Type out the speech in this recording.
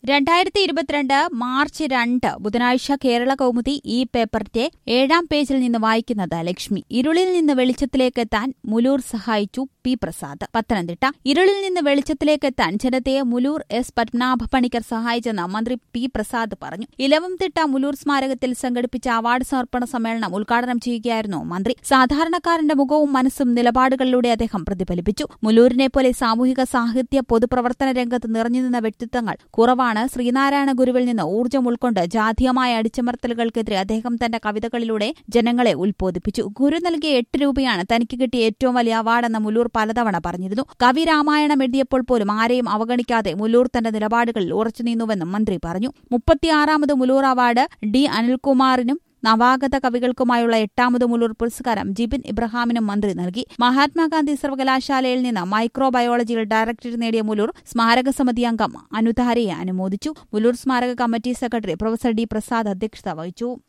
രണ്ടായിരത്തി ഇരുപത്തിരണ്ട് മാർച്ച് രണ്ട് ബുധനാഴ്ച കേരള കൗമുദി ഈ പേപ്പറിന്റെ ഏഴാം പേജിൽ നിന്ന് വായിക്കുന്നത് ലക്ഷ്മി ഇരുളിൽ നിന്ന് വെളിച്ചത്തിലേക്ക് എത്താൻ മുലൂർ സഹായിച്ചു പി പ്രസാദ് പത്തനംതിട്ട ഇരുളിൽ നിന്ന് വെളിച്ചത്തിലേക്ക് എത്താൻ ജനതയെ മുലൂർ എസ് പത്മനാഭ പണിക്കർ സഹായിച്ചെന്ന് മന്ത്രി പി പ്രസാദ് പറഞ്ഞു ഇലവംതിട്ട മുലൂർ സ്മാരകത്തിൽ സംഘടിപ്പിച്ച അവാർഡ് സമർപ്പണ സമ്മേളനം ഉദ്ഘാടനം ചെയ്യുകയായിരുന്നു മന്ത്രി സാധാരണക്കാരന്റെ മുഖവും മനസ്സും നിലപാടുകളിലൂടെ അദ്ദേഹം പ്രതിഫലിപ്പിച്ചു മുലൂരിനെ പോലെ സാമൂഹിക സാഹിത്യ പൊതുപ്രവർത്തന രംഗത്ത് നിറഞ്ഞുനിന്ന വ്യക്തിത്വങ്ങൾ കുറവാണ് ശ്രീനാരായണ ഗുരുവിൽ നിന്ന് ഊർജ്ജം ഉൾക്കൊണ്ട് ജാതീയമായ അടിച്ചമർത്തലുകൾക്കെതിരെ അദ്ദേഹം തന്റെ കവിതകളിലൂടെ ജനങ്ങളെ ഉത്ബോധിപ്പിച്ചു ഗുരു നൽകിയ എട്ട് രൂപയാണ് തനിക്ക് കിട്ടിയ ഏറ്റവും വലിയ അവാർഡെന്ന് മുലൂർ പലതവണ പറഞ്ഞിരുന്നു കവി രാമായണം എഴുതിയപ്പോൾ പോലും ആരെയും അവഗണിക്കാതെ മുലൂർ തന്റെ നിലപാടുകളിൽ ഉറച്ചുനിന്നുവെന്നും മന്ത്രി പറഞ്ഞു മുപ്പത്തിയാറാമത് മുലൂർ അവാർഡ് ഡി അനിൽകുമാറിനും നവാഗത കവികൾക്കുമായുള്ള എട്ടാമത് മുലൂർ പുരസ്കാരം ജിബിൻ ഇബ്രഹാമിനും മന്ത്രി നൽകി മഹാത്മാഗാന്ധി സർവകലാശാലയിൽ നിന്ന് മൈക്രോബയോളജിയിൽ ഡയറക്ടറേറ്റ് നേടിയ മുലൂർ സ്മാരക സമിതി അംഗം അനുധാരയെ അനുമോദിച്ചു മുലൂർ സ്മാരക committee secretary professor D Prasad അധ്യക്ഷത വഹിച്ചു